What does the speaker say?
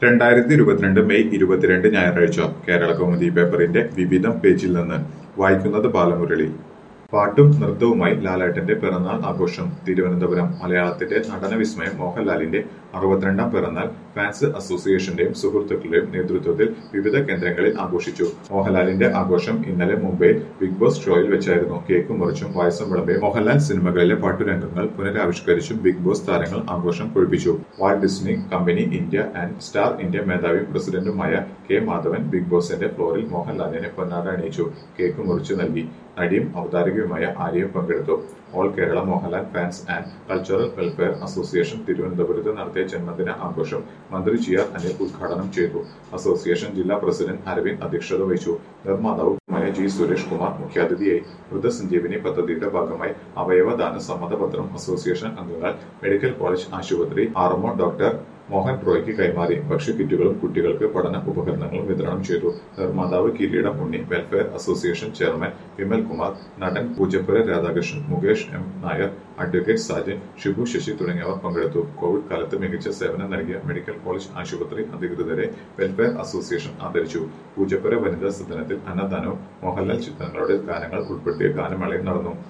രണ്ടായിരത്തി ഇരുപത്തിരണ്ട് മെയ് ഇരുപത്തിരണ്ട് ഞായറാഴ്ച കേരള കൗമുദി പേപ്പറിന്റെ വിവിധം പേജിൽ നിന്ന് വായിക്കുന്നത് ബാലമുരളി പാട്ടും നൃത്തവുമായി ലാലേട്ടന്റെ പിറന്നാൾ ആഘോഷം തിരുവനന്തപുരം മലയാളത്തിന്റെ നടന വിസ്മയം മോഹൻലാലിന്റെ അറുപത്തിരണ്ടാം പിറന്നാൾ ഫാൻസ് അസോസിയേഷന്റെയും സുഹൃത്തുക്കളുടെയും നേതൃത്വത്തിൽ വിവിധ കേന്ദ്രങ്ങളിൽ ആഘോഷിച്ചു മോഹൻലാലിന്റെ ആഘോഷം ഇന്നലെ മുംബൈയിൽ ബിഗ് ബോസ് ഷോയിൽ വെച്ചായിരുന്നു കേക്ക് മുറിച്ചും പായസം വിളമ്പയും മോഹൻലാൽ സിനിമകളിലെ പാട്ടുരംഗങ്ങൾ പുനരാവിഷ്കരിച്ചും ബിഗ് ബോസ് താരങ്ങൾ ആഘോഷം കൊഴുപ്പിച്ചു Walt Disney company India and Star India മേധാവിയും പ്രസിഡന്റുമായ കെ മാധവൻ ബിഗ് ബോസിന്റെ ഫ്ലോറിൽ മോഹൻലാലിനെ പൊന്നാട അണിയിച്ചു കേക്ക് മുറിച്ചു നൽകി നടിയും അവതാരകയുമായ ആര്യയും പങ്കെടുത്തു all Kerala Mohanlal fans and cultural welfare association തിരുവനന്തപുരത്ത് നടത്തിയ ജന്മദിന ആഘോഷം മന്ത്രി ജി ആർ അനിൽ ഉദ്ഘാടനം ചെയ്തു അസോസിയേഷൻ ജില്ലാ പ്രസിഡന്റ് അരവിന്ദ് അധ്യക്ഷത വഹിച്ചു നിർമ്മാതാവുമായ ജി സുരേഷ് കുമാർ മുഖ്യാതിഥിയായി മൃതസഞ്ജീവനി പദ്ധതിയുടെ ഭാഗമായി അവയവദാന സമ്മതപത്രം അസോസിയേഷൻ അംഗങ്ങൾ മെഡിക്കൽ കോളേജ് ആശുപത്രി ആർമോ ഡോക്ടർ മോഹൻ റോയ്ക്ക് കൈമാറി ഭക്ഷ്യക്കിറ്റുകളും കുട്ടികൾക്ക് പഠന ഉപകരണങ്ങളും വിതരണം ചെയ്തു നിർമ്മാതാവ് Kireedam Unni welfare association chairman Vimal Kumar നടൻ പൂജപ്പുര രാധാകൃഷ്ണൻ മുകേഷ് എം നായർ അഡ്വക്കേറ്റ് സാജൻ ഷിബു ശശി തുടങ്ങിയവർ പങ്കെടുത്തു കോവിഡ് കാലത്ത് മികച്ച സേവനം നൽകിയ മെഡിക്കൽ കോളേജ് ആശുപത്രി അധികൃതരെ വെൽഫെയർ അസോസിയേഷൻ ആദരിച്ചു പൂജപ്പുര വനിതാ സദനത്തിൽ അന്നദാനവും മോഹൻലാൽ ചിത്രങ്ങളുടെ ഗാനങ്ങൾ ഉൾപ്പെടുത്തിയ ഗാനമേളയും നടന്നു